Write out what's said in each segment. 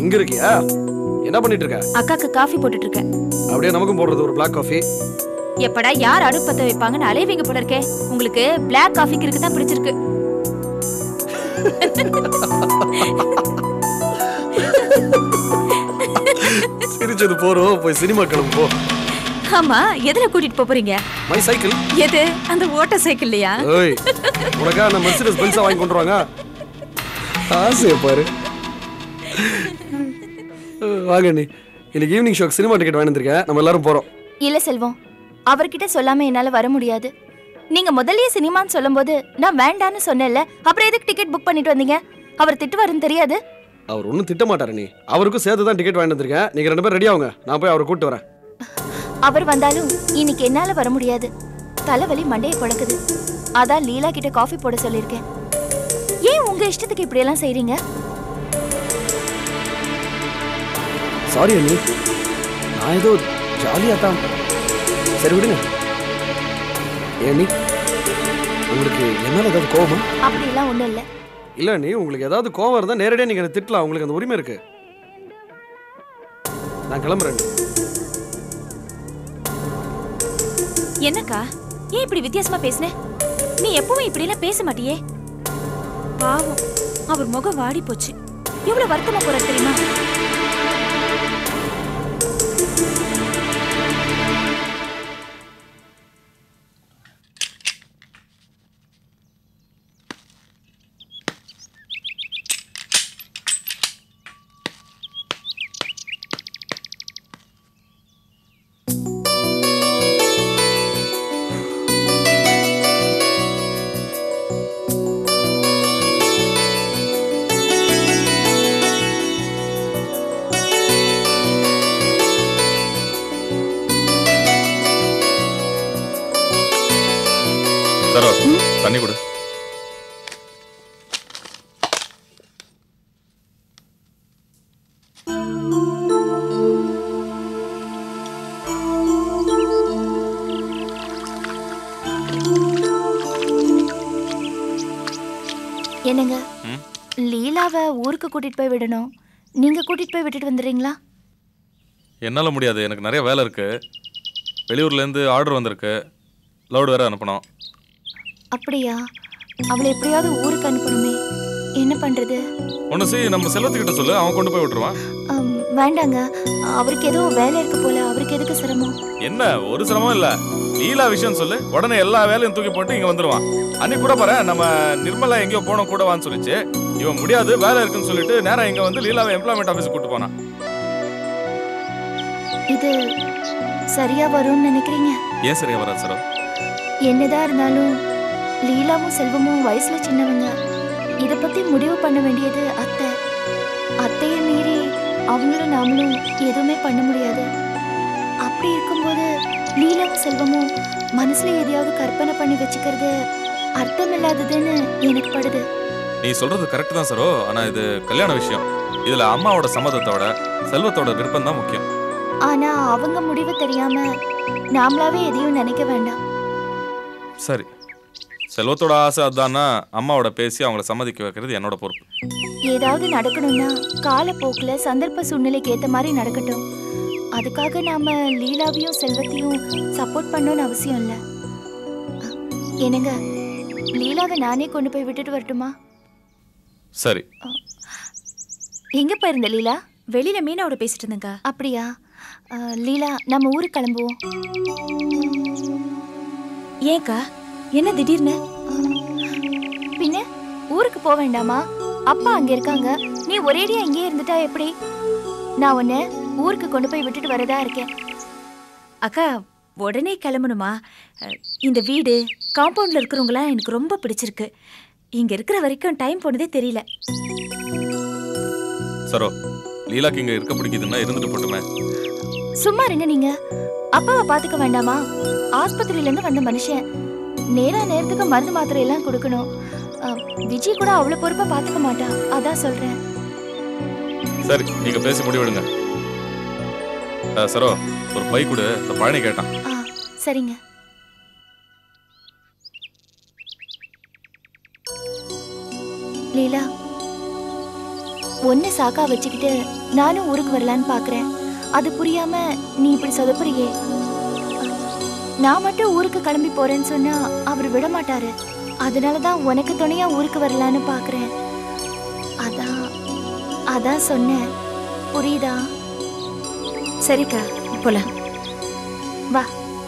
இங்க இருக்கியா என்ன பண்ணிட்டு இருக்க அக்காக்கு காஃபி போட்டுட்டு இருக்கேன் அப்படியே நமக்கும் போடுறது ஒரு பிளாக் காஃபி எப்படா யார் அடுப்பத்த வைப்பாங்கன்னு அலைவீங்க போல இருக்கே உங்களுக்கு பிளாக் காஃபிக்கு இருக்கு தான் பிடிச்சிருக்கு சிரிச்சது போறோம் போய் சினிமா கிளம்பு போ ஆமா எதுல கூட்டிட்டு போப் போறீங்க மை சைக்கிள் எது அந்த ஓட்ட சைக்கிள்லையா ஏய் உனக்கா அந்த மெர்சிடஸ் பென்ஸா வாங்கி கொண்டு வாங்க ஆசையை பாரு வாங்க நீ இன்னைக்கு ஈவினிங் ஷோக்கு சினிமா டிக்கெட் வாங்கி வந்திருக்கேன் நம்ம எல்லாரும் போறோம் இல்ல செல்வம் அவர்கிட்ட சொல்லாம என்னால வர முடியாது நீங்க முதல்லயே சினிமான்னு சொல்லும்போது நான் வேண்டான்னு சொன்னேன்ல அப்புறம் எதுக்கு டிக்கெட் புக் பண்ணிட்டு வந்தீங்க அவர் திட்டுவாருன்னு தெரியாது அவர் ஒன்றும் திட்ட மாட்டாரு நீ அவருக்கும் சேர்த்து தான் டிக்கெட் வாங்கி வந்திருக்கேன் நீங்க ரெண்டு பேரும் ரெடி ஆகுங்க நான் போய் அவரை கூட்டு வரேன் அவர் வந்தாலும் இன்னைக்கு என்னால வர முடியாது தலைவலி மண்டையை குழக்குது அதான் லீலா கிட்ட காஃபி போட சொல்லியிருக்கேன் ஏன் உங்க இஷ்டத்துக்கு இப்படி எல்லாம் செய்றீங்க சாரி அண்ணி நான் ஏதோ ஜாலியாக தான் சரி விடுங்க ஏன் நீ உங்களுக்கு என்னால் ஏதாவது கோவமா அப்படி எல்லாம் ஒண்ணும் இல்ல இல்லை நீ உங்களுக்கு ஏதாவது கோவம் இருந்தால் நேரடியாக நீங்கள் என்னை திட்டலாம் உங்களுக்கு அந்த உரிமை இருக்கு நான் கிளம்புறேன் என்னக்கா ஏன் இப்படி வித்தியாசமா பேசுன நீ எப்பவும் இப்படி எல்லாம் பேச மாட்டியே பாவம் அவர் முகம் வாடி போச்சு எவ்வளவு வருத்தமா போறாரு தெரியுமா சரோ தண்ணி கொடு என்னங்க ம்? லீலாவை ஊருக்கு கூட்டிட்டு போய் விடணும் நீங்க கூட்டிட்டு போய் விட்டுட்டு வந்துடுறீங்களா என்னால முடியாது எனக்கு நிறைய வேலை இருக்கு வெளியூர்ல இருந்து ஆர்டர் வந்திருக்கு லோடு வேற அனுப்பணும் அப்படியா அவளை எப்படியாவது ஊருக்கு அனுப்பணுமே என்ன பண்றது ஒன்று சி நம்ம செல்வத்துக்கிட்ட சொல்லு அவன் கொண்டு போய் விட்டுருவான் அம், வேண்டாங்க அவருக்கு ஏதோ வேலை இருக்கு போல அவருக்கு எதுக்கு சிரமம் என்ன ஒரு சிரமம் இல்ல லீலா விஷயம் சொல்லு உடனே எல்லா வேலையும் தூக்கி போட்டு இங்க வந்துருவான் அன்னைக்கு கூட பாரு நம்ம நிர்மலா எங்கேயோ போனோம் கூட வான்னு சொல்லிச்சு இவன் முடியாது வேலை இருக்குன்னு சொல்லிட்டு நேரா இங்க வந்து லீலாவை எம்ப்ளாய்மெண்ட் ஆஃபீஸ் கூட்டு போனான் இது சரியா வரும்னு நினைக்கிறீங்க ஏன் சரியா வராது சரோ என்னதான் இருந்தாலும் லீலாவும் செல்வமும் வயசுல சின்னவங்க இத பத்தி முடிவு பண்ண வேண்டியது அத்தை அத்தையை மீறி அவங்களும் நாமளும் எதுவுமே பண்ண முடியாது அப்படி இருக்கும்போது லீலாவும் செல்வமும் மனசுல எதையாவது கற்பனை பண்ணி வச்சுக்கிறது அர்த்தமில்லாததுன்னு எனக்கு படுது நீ சொல்றது கரெக்ட் தான் சரோ ஆனா இது கல்யாண விஷயம் இதுல அம்மாவோட சம்மதத்தோட செல்வத்தோட விருப்பம் தான் முக்கியம் ஆனா அவங்க முடிவு தெரியாம நாமளாவே எதையும் நினைக்க வேண்டாம் சரி செல்வத்தோட ஆசை அதான்னா அம்மாவோட பேசி அவங்கள சம்மதிக்க வைக்கிறது என்னோட பொறுப்பு ஏதாவது நடக்கணும்னா காலப்போக்குல சந்தர்ப்ப சூழ்நிலைக்கு ஏத்த மாதிரி நடக்கட்டும் அதுக்காக நாம லீலாவையும் செல்வத்தையும் சப்போர்ட் பண்ணணும்னு அவசியம் இல்ல அஹ், என்னங்க லீலாவை நானே கொண்டு போய் விட்டுட்டு வரட்டுமா சரி எங்க போயிருந்த லீலா வெளியில மீனாவோட பேசிட்டு இருந்தேங்க அப்படியா அஹ், லீலா நம்ம ஊருக்கு கிளம்புவோம் ஏன்க்கா என்ன திடீர்னு பின்ன ஊருக்கு போக வேண்டாமா அப்பா அங்க இருக்காங்க நீ ஒரேடியா இங்கே இருந்துட்டா எப்படி நான் உன்னை ஊருக்கு கொண்டு போய் விட்டுட்டு வரதா இருக்கேன் அக்கா உடனே கிளம்பணுமா அஹ், இந்த வீடு காம்பவுண்ட்ல இருக்கிறவங்களாம் எனக்கு ரொம்ப பிடிச்சிருக்கு இங்க இருக்கிற வரைக்கும் டைம் போனதே தெரியல சரோ லீலாக்கு இங்க இருக்க பிடிக்குதுன்னா இருந்துட்டு போட்டுமே சும்மா இருங்க நீங்க அப்பாவை பாத்துக்க வேண்டாமா ஆஸ்பத்திரியில இருந்து வந்த மனுஷன் நேரா நேரத்துக்கு மருந்து மாத்திரை எல்லாம் கொடுக்கணும் அஹ், விஜய் கூட அவ்வளவு பொறுப்பா பாத்துக்க மாட்டா அதான் சொல்றேன் சரி நீங்க பேசி முடிவெடுங்க அஹ், சரோ ஒரு பை கொடு இந்த பழனி கேட்டான் ஆ சரிங்க லீலா ஒன்னு சாக்கா வச்சுக்கிட்டு நானும் ஊருக்கு வரலான்னு பாக்குறேன் அது புரியாம நீ இப்படி சொதப்புறியே நான் மட்டும் ஊருக்கு கிளம்பி போறேன்னு சொன்னா அவர் விட மாட்டாரு அதனாலதான் உனக்கு துணையா ஊருக்கு வரலான்னு பாக்குறேன் அதான் அதான் சொன்னேன் புரியுதா சரிக்கா போலாம் வா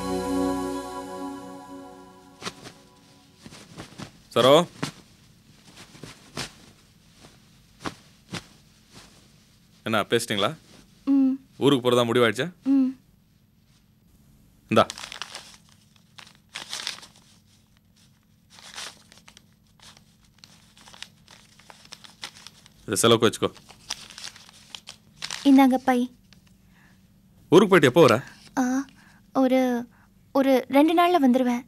சரோ என்ன பேசிட்டீங்களா ம் ஊருக்கு போகிறதா முடிவாயிடுச்சா ம் இந்தா இதை செலவுக்கு வச்சுக்கோ இந்தாங்க பை ஊருக்கு போயிட்டு எப்போ வர ஆ ஒரு ஒரு ரெண்டு நாள்ல வந்துடுவேன்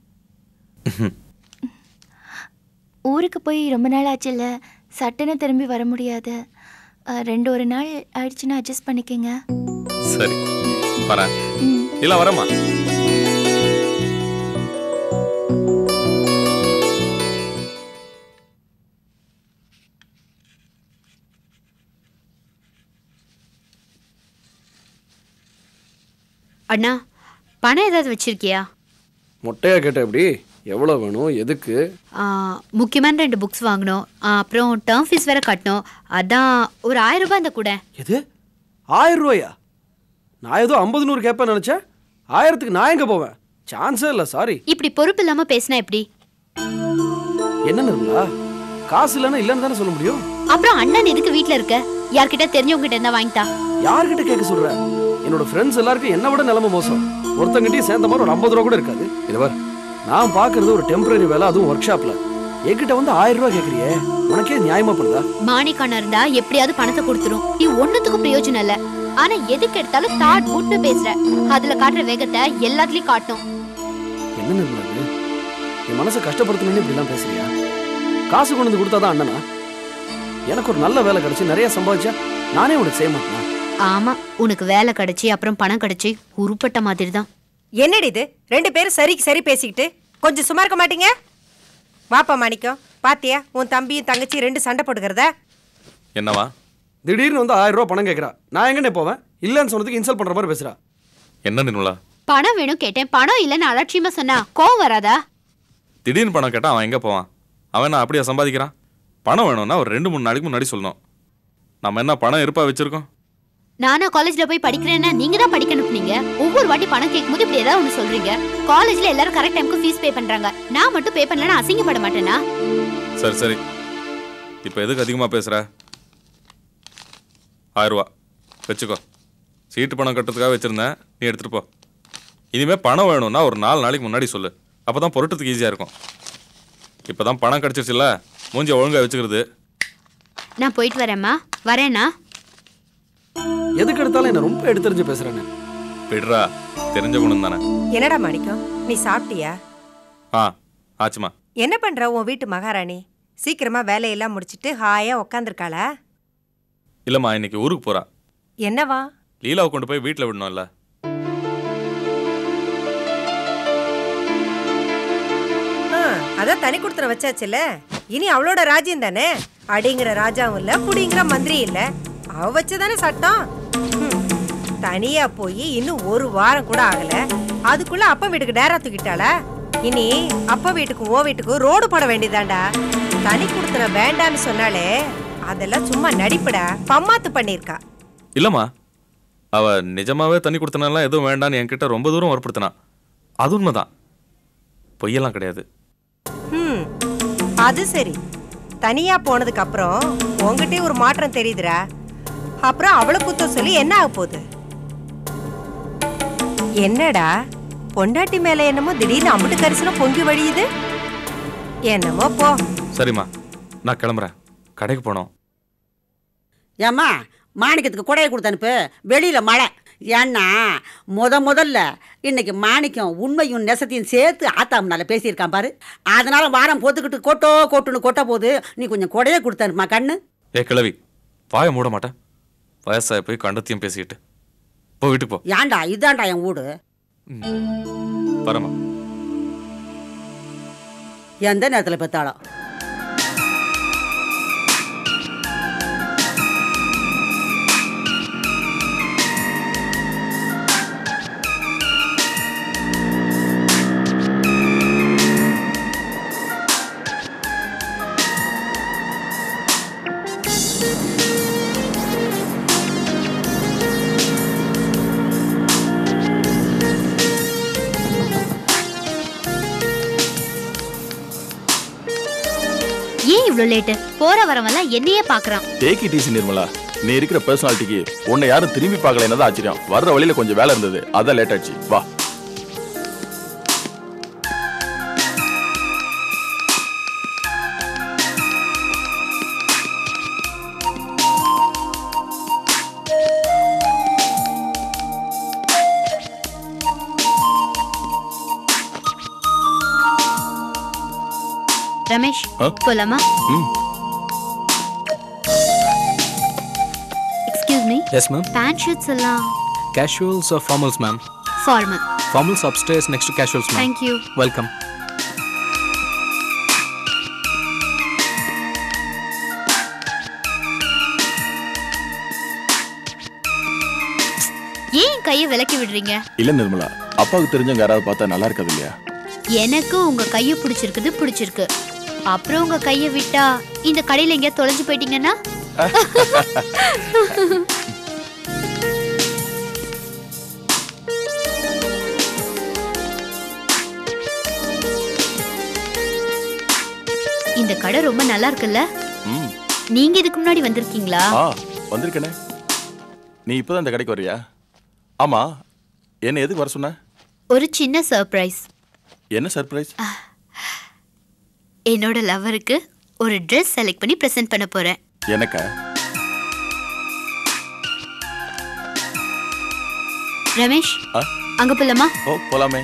ஊருக்கு போய் ரொம்ப நாள் ஆச்சுல்ல சட்டுன்னு திரும்பி வர முடியாது ஆ, ரெண்டு ஒரு நாள் ஆயிடுச்சுன்னா அட்ஜஸ்ட் பண்ணிக்கங்க சரி வரேன் ம் இல்லை வரேம்மா அண்ணா பணம் ஏதாவது வச்சிருக்கியா மொட்டையா கேட்ட எப்படி எவ்வளோ வேணும் எதுக்கு ஆ, முக்கியமான ரெண்டு புக்ஸ் வாங்கணும் ஆ, அப்புறம் டேர்ம் ஃபீஸ் வேற கட்டணும் அதான் ஒரு ஆயிரம் ரூபாய் இந்த கூட எது ஆயிரம் ரூபாயா நான் ஏதோ ஐம்பது நூறு கேட்பேன் நினச்சேன் ஆயிரத்துக்கு நான் எங்கே போவேன் சான்ஸே இல்லை சாரி இப்படி பொறுப்பு இல்லாம பேசினா எப்படி என்ன நிர்மலா காசு இல்லைன்னா இல்லைன்னு தானே சொல்ல முடியும் அப்புறம் அண்ணன் எதுக்கு வீட்ல இருக்க யார்கிட்ட தெரிஞ்சவங்க கிட்ட இருந்தா வாங்கிட்டா யார்கிட்ட கேட்க சொல்ற என்னோட ஃப்ரெண்ட்ஸ் எல்லாருக்கும் என்ன விட நிலைமை மோசம் ஒருத்தங்கிட்டயும் சேர்ந்த மாதிரி ஒரு ஐம்பது ரூபா கூட இருக்காது இது பார் நான் பார்க்கறது ஒரு டெம்பரரி வேலை அதுவும் ஒர்க் ஷாப்ல என்கிட்ட வந்து ஆயிரம் ரூபாய் கேட்குறியே உனக்கே நியாயமா பண்ணுதா மாணிக்கண்ணா இருந்தா எப்படியாவது பணத்தை கொடுத்துரும் நீ ஒண்ணுத்துக்கும் பிரயோஜனம் இல்ல ஆனா எதுக்கு எடுத்தாலும் தாட் புட்டு பேசுற அதுல காட்டுற வேகத்தை எல்லாத்துலயும் காட்டும் என்ன நிர்மலா இது என் மனசை கஷ்டப்படுத்தணும்னு இப்படிலாம் பேசுறியா காசு கொண்டு வந்து கொடுத்தாதான் அண்ணனா எனக்கு ஒரு நல்ல வேலை கிடைச்சு நிறைய சம்பாதிச்சா நானே உனக்கு செய்ய மாட்டேனா ஆமா உனக்கு வேலை கிடைச்சி அப்புறம் பணம் கிடைச்சி உருப்பட்ட மாதிரி தான் என்னடி இது ரெண்டு பேரும் சரிக்கு சரி பேசிக்கிட்டு கொஞ்சம் சும்மா இருக்க மாட்டீங்க வாப்பா மாணிக்கம் பாத்தியா உன் தம்பியும் தங்கச்சி ரெண்டு சண்டை போட்டுக்கிறத என்னவா திடீர்னு வந்து ஆயிரம் ரூபாய் பணம் கேட்குறா நான் எங்கன்னே போவேன் இல்லைன்னு சொன்னதுக்கு இன்சல்ட் பண்ற மாதிரி பேசுறா என்ன நிர்மலா பணம் வேணும் கேட்டேன் பணம் இல்லைன்னு அலட்சியமா சொன்னா கோவம் வராதா திடீர்னு பணம் கேட்டால் அவன் எங்கே போவான் அவன் என்ன அப்படியா சம்பாதிக்கிறான் பணம் வேணும்னா ஒரு ரெண்டு மூணு நாளைக்கு முன்னாடி சொல்லணும் நம்ம என்ன பணம் இருப்பா வச்சிருக்கோம் நானா காலேஜ்ல போய் படிக்கிறேன்னா நீங்க தான் படிக்க அனுப்புனீங்க ஒவ்வொரு வாட்டி பணம் கேட்கும்போது இப்படி ஏதாவது ஒன்று சொல்றீங்க காலேஜ்ல எல்லாரும் கரெக்ட் டைமுக்கு ஃபீஸ் பே பண்றாங்க நான் மட்டும் பே பண்ணலன்னா அசிங்கப்பட மாட்டேனா சரி சரி இப்போ எதுக்கு அதிகமாக பேசுகிற ஆயிரரூவா வச்சுக்கோ சீட்டு பணம் கட்டுறதுக்காக வச்சுருந்தேன் நீ எடுத்துகிட்டு போ இனிமேல் பணம் வேணும்னா ஒரு நாலு நாளைக்கு முன்னாடி சொல்லு அப்போ தான் பொருட்டத்துக்கு ஈஸியாக இருக்கும் இப்போ தான் பணம் கிடச்சிருச்சுல்ல மூஞ்சியை ஒழுங்காக வச்சுக்கிறது நான் போயிட்டு வரேம்மா வரேனா எதுக்கு எடுத்தாலும் என்ன ரொம்ப எடுத்தறிஞ்சு பேசுறேன்னு விடுறா தெரிஞ்ச குணம் தானே என்னடா மாணிக்கம் நீ சாப்பிட்டியா ஆ ஆச்சுமா என்ன பண்ற உன் வீட்டு மகாராணி சீக்கிரமா வேலையெல்லாம் முடிச்சிட்டு ஹாயா உக்காந்துருக்காளா இல்லைம்மா இன்னைக்கு ஊருக்கு போகிறா என்னவா லீலாவை கொண்டு போய் வீட்டில் விடணும்ல ஆ, அதான் தனி கொடுத்துற வச்சாச்சுல இனி அவளோட ராஜ்யம் தானே அடிங்கிற ராஜாவும் இல்ல புடிங்கிற மந்திரி இல்ல அவ வச்சதானே சட்டம் ஹம். தனியா போய் இன்னும் ஒரு வாரம் கூட ஆகல அதுக்குள்ள அப்பா வீட்டுக்கு டேரா தூக்கிட்டாளா இனி அப்பா வீட்டுக்கும் ஓ வீட்டுக்கும் ரோடு போட வேண்டியதாண்டா தனி கொடுத்துன வேண்டான்னு சொன்னாலே அதெல்லாம் சும்மா நடிப்புடா பம்மாத்து பண்ணிருக்கா இல்லைம்மா அவ நிஜமாவே தண்ணி கொடுத்தனாலாம் எதுவும் வேண்டான்னு என்கிட்ட ரொம்ப தூரம் வற்புறுத்தினா அது உண்மைதான் பொய்யெல்லாம் கிடையாது ம் அது சரி தனியா போனதுக்கு அப்புறம் உங்ககிட்டயே ஒரு மாற்றம் தெரியுதுடா அப்புறம் அவளை குத்த சொல்லி என்ன ஆக போகுது என்னடா பொண்டாட்டி மேல என்னமோ திடீர்னு அம்புட்டு கரிசனம் பொங்கி வழியுது என்னமோ போ சரிம்மா நான் கிளம்புறேன் கடைக்கு போனோம் ஏம்மா மாணிக்கத்துக்கு குடையை கொடுத்து அனுப்பு வெளியில் மழை ஏன்னா முத முதல்ல இன்னைக்கு மாணிக்கம் உண்மையும் நெசத்தையும் சேர்த்து ஆத்தாமனால பேசியிருக்கான் பாரு அதனால வாரம் போத்துக்கிட்டு கொட்டோ கொட்டுன்னு கொட்ட போது நீ கொஞ்சம் குடையை கொடுத்து அனுப்புமா கண்ணு ஏ கிளவி வாயை மூட மாட்டேன் வயசாக போய் கண்டத்தையும் பேசிக்கிட்டு போ வீட்டுக்கு போ ஏன்டா இதான்டா என் வீடு வரமா எந்த நேரத்தில் பெத்தாளோ இவ்ளோ லேட்டு போற வரவெல்லாம் என்னையே பாக்குறான் டேக் இட் ஈஸி நிர்மலா நீ இருக்கிற பர்சனாலிட்டிக்கு உன்னை யாரும் திரும்பி பார்க்கல என்னதான் ஆச்சரியம் வர்ற வழியில கொஞ்சம் வேலை இருந்தது அதான் லேட் ஆச்சு வா ரமேஷ் ஆ? போலாமா ம் excuse me Yes, ma'am. Pant shirts எல்லாம் Casuals or formals, ma'am? Formal Formals upstairs next to casuals, ma'am. Thank you Welcome. ஏன் கையை விலக்கி விடுறீங்க இல்ல நிர்மலா அப்பாவுக்கு தெரிஞ்சவங்க யாராவது பார்த்தா நல்லா இருக்காது இல்லையா எனக்கு உங்க கையை பிடிச்சிருக்குது பிடிச்சிருக்கு அப்புறம் உங்க கையை விட்டா இந்த கடையில எங்கேயா தொலைஞ்சு போயிட்டீங்கன்னா இந்த கடை ரொம்ப நல்லா இருக்குல்ல ம் நீங்க இதுக்கு முன்னாடி வந்திருக்கீங்களா ஆ வந்திருக்கனே நீ இப்பதான் இந்த கடைக்கு வரியா ஆமா என்ன எதுக்கு வர சொன்ன ஒரு சின்ன சர்ப்ரைஸ் என்ன சர்ப்ரைஸ் என்னோட லவருக்கு ஒரு Dress செலக்ட் பண்ணி ப்ரெசென்ட் பண்ண போறேன் எனக்கா ரமேஷ் ஆ? அங்க போலாமா ஓ போலாமே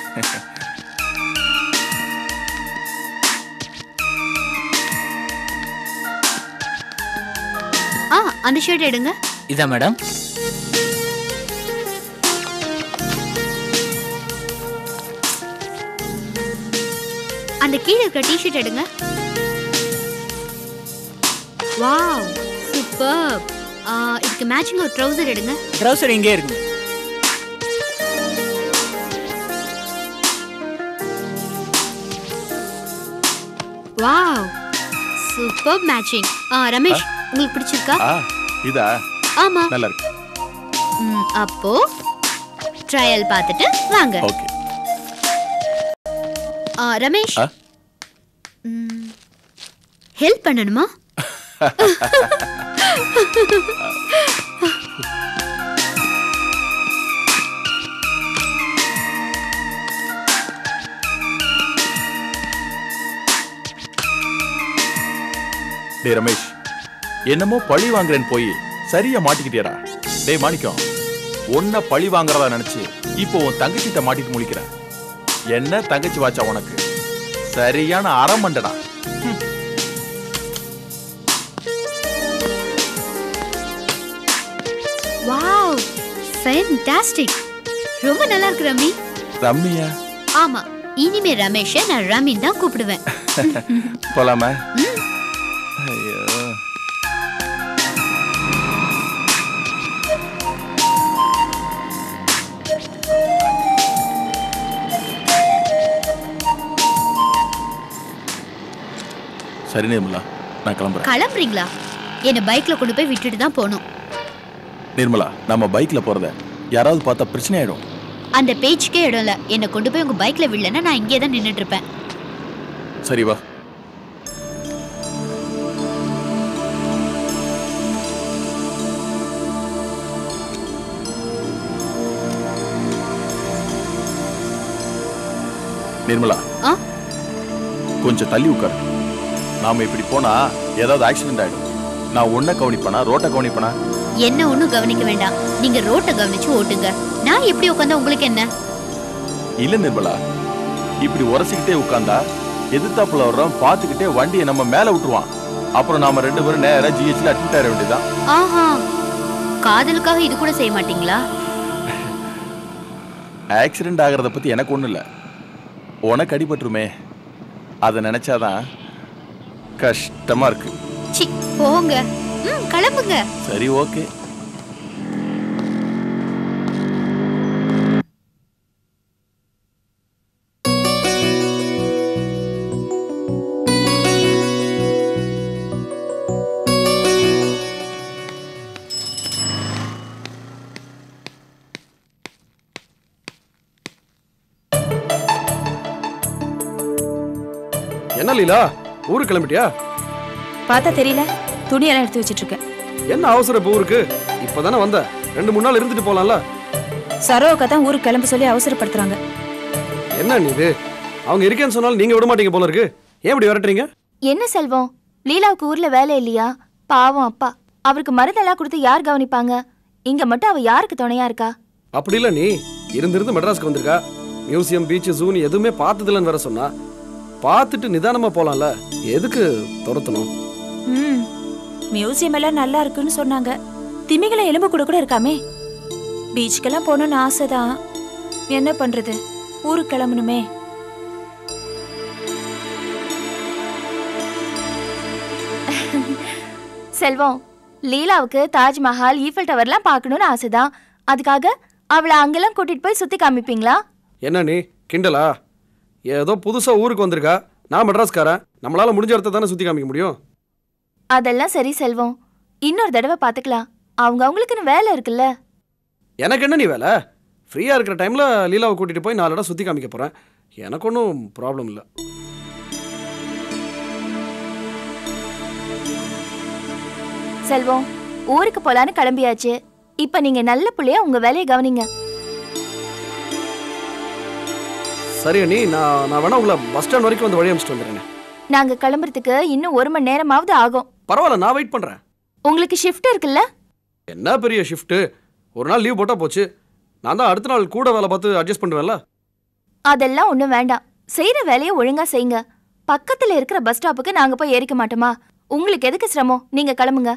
ஆ அந்த ஷர்ட் எடுங்க இதா மேடம் அந்த கீழே இருக்கிற டிஷர்ட் எடுங்க வாவ் சூப்பர் இதுக்கு மேட்சிங் ஒரு ட்ரவுசர் எடுங்க ட்ரௌசர் இங்கே இருக்கு வாவ் சூப்பர் மேட்சிங் ஆ ரமேஷ் உங்களுக்கு பிடிச்சிருக்கா ஆ இதா ஆமா நல்லா இருக்கு ம், அப்போ ட்ரையல் பார்த்துட்டு வாங்க ஓகே ஆ, ரமேஷ் ஆ? ஹெல்ப் பண்ணணுமா டேய் ரமேஷ் என்னமோ பழி வாங்குறேன்னு போய் சரியா மாட்டிக்கிட்டியடா டேய் மாணிக்கம் உன்னை பழி வாங்குறதா நினைச்சு இப்போ உன் தங்கச்சிட்ட மாட்டிட்டு முழிக்கிற என்ன தங்கச்சி வாச்சா உனக்கு சரியான அறமண்டடா வாவ் ஃபேன்டாஸ்டிக் ரொம்ப நல்லா இருக்கு ரமி ரம்மியா ஆமா இனிமே ரமேஷை நான் ரமின் தான் கூப்பிடுவேன் போலாமா ஐயோ சரி நிர்மலா நான் கிளம்புறேன் கிளம்புறீங்களா என்ன பைக்ல கொண்டு போய் விட்டுட்டு தான் போகணும் நிர்மலா நம்ம பைக்ல போறத யாராவது பார்த்தா பிரச்சனை ஆயிடும் அந்த பேச்சுக்கே இடம் இல்ல என்னை கொண்டு போய் உங்க பைக்ல விடலன்னா நான் இங்கே தான் நின்னுட்டு இருப்பேன் சரி வா நிர்மலா ஆ கொஞ்சம் தள்ளி உட்காரு நாம இப்படி போனா ஏதாவது ஆக்சிடென்ட் ஆயிடும் நான் உன்னை கவனிப்பனா ரோட்டை கவனிப்பனா என்ன ஒண்ணும் கவனிக்க வேண்டாம் நீங்க ரோட்டை கவனிச்சு ஓட்டுங்க நான் எப்படி உட்காந்தா உங்களுக்கு என்ன இல்ல நிர்மலா இப்படி உரசிக்கிட்டே உட்கார்ந்தா எதிர்த்தாப்புல வர்றோம் பார்த்துக்கிட்டே வண்டியை நம்ம மேல விட்டுருவான் அப்புறம் நாம ரெண்டு பேரும் நேரா ஜிஹெச்ல அட்மிட் ஆயிட வேண்டியதுதான் ஆஹா காதலுக்காக இது கூட செய்ய மாட்டீங்களா ஆக்சிடென்ட் ஆகிறத பத்தி எனக்கு ஒண்ணும் இல்ல உனக்கு அடிபட்டுருமே அதை நினைச்சாதான் கஷ்டமா இருக்கு சி போங்க ம் கிளம்புங்க சரி ஓகே என்ன லீலா ஊருக்கு கிளம்பிட்டியா பார்த்தா தெரியல துணியெல்லாம் எடுத்து வச்சிட்டு இருக்கேன் என்ன அவசரம் இப்போ ஊருக்கு இப்பதானே வந்த ரெண்டு மூணு நாள் இருந்துட்டு போலாம்ல சரோவுக்கு தான் ஊருக்கு கிளம்ப சொல்லி அவசரப்படுத்துறாங்க என்ன நீ இது அவங்க இருக்கேன்னு சொன்னாலும் நீங்க விட மாட்டீங்க போல இருக்கு ஏன் இப்படி விரட்டுறீங்க என்ன செல்வம் லீலாவுக்கு ஊர்ல வேலை இல்லையா பாவம் அப்பா அவருக்கு மருந்தெல்லாம் கொடுத்து யார் கவனிப்பாங்க இங்க மட்டும் அவ யாருக்கு துணையா இருக்கா அப்படி இல்ல நீ இருந்திருந்து மெட்ராஸ்க்கு வந்திருக்கா மியூசியம் பீச் ஜூன் எதுவுமே பார்த்ததில்லன்னு வேற சொன்னா பார்த்துட்டு நிதானமா போலாம்ல எதுக்கு துரத்தணும் ம் மியூசியம் எல்லாம் நல்லா இருக்குன்னு சொன்னாங்க திமிங்கல எலும்பு கூட கூட இருக்காமே பீச்சுக்கெல்லாம் போகணும்னு ஆசைதான் என்ன பண்றது ஊருக்கு கிளம்பணுமே செல்வம் லீலாவுக்கு தாஜ்மஹால் ஈஃபில் டவர்லாம் பார்க்கணும்னு ஆசைதான் அதுக்காக அவளை அங்கெல்லாம் கூட்டிட்டு போய் சுத்தி காமிப்பீங்களா என்ன நீ கிண்டலா ஏதோ புதுசா ஊருக்கு வந்திருக்கா நான் மெட்ராஸ்காரன் நம்மளால முடிஞ்ச இடத்த தானே சுத்தி காமிக்க முடியும் அதெல்லாம் சரி செல்வம் இன்னொரு தடவை பார்த்துக்கலாம் அவங்க அவங்களுக்குன்னு வேலை இருக்குல்ல எனக்கு என்ன நீ வேலை ஃப்ரீயா இருக்கிற டைம்ல லீலாவை கூட்டிட்டு போய் நாலு இடம் சுத்தி காமிக்க போறேன் எனக்கு ஒன்றும் ப்ராப்ளம் இல்லை செல்வம் ஊருக்கு போலான்னு கிளம்பியாச்சு இப்ப நீங்க நல்ல புள்ளையா உங்க வேலையை கவனிங்க சரி நீ நான் நான் வேணா உங்களை பஸ் ஸ்டாண்ட் வரைக்கும் வந்து வழி அனுப்பிச்சிட்டு வந்துடுறேன் நாங்க கிளம்புறதுக்கு இன்னும் ஒரு மணி நேரமாவது ஆகும் பரவாயில்ல நான் வெயிட் பண்றேன் உங்களுக்கு ஷிஃப்ட் இருக்குல்ல என்ன பெரிய ஷிஃப்ட்டு ஒரு நாள் லீவ் போட்டால் போச்சு நான் தான் அடுத்த நாள் கூட வேலை பார்த்து அட்ஜஸ்ட் பண்ணுவேன்ல அதெல்லாம் ஒண்ணும் வேண்டாம் செய்யற வேலையை ஒழுங்கா செய்யுங்க பக்கத்துல இருக்கிற பஸ் ஸ்டாப்புக்கு நாங்க போய் ஏறிக்க மாட்டோமா உங்களுக்கு எதுக்கு சிரமம் நீங்க கிளம்புங்க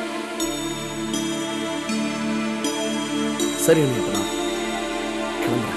சரி நீ இப்போ நான் கிளம்புறேன்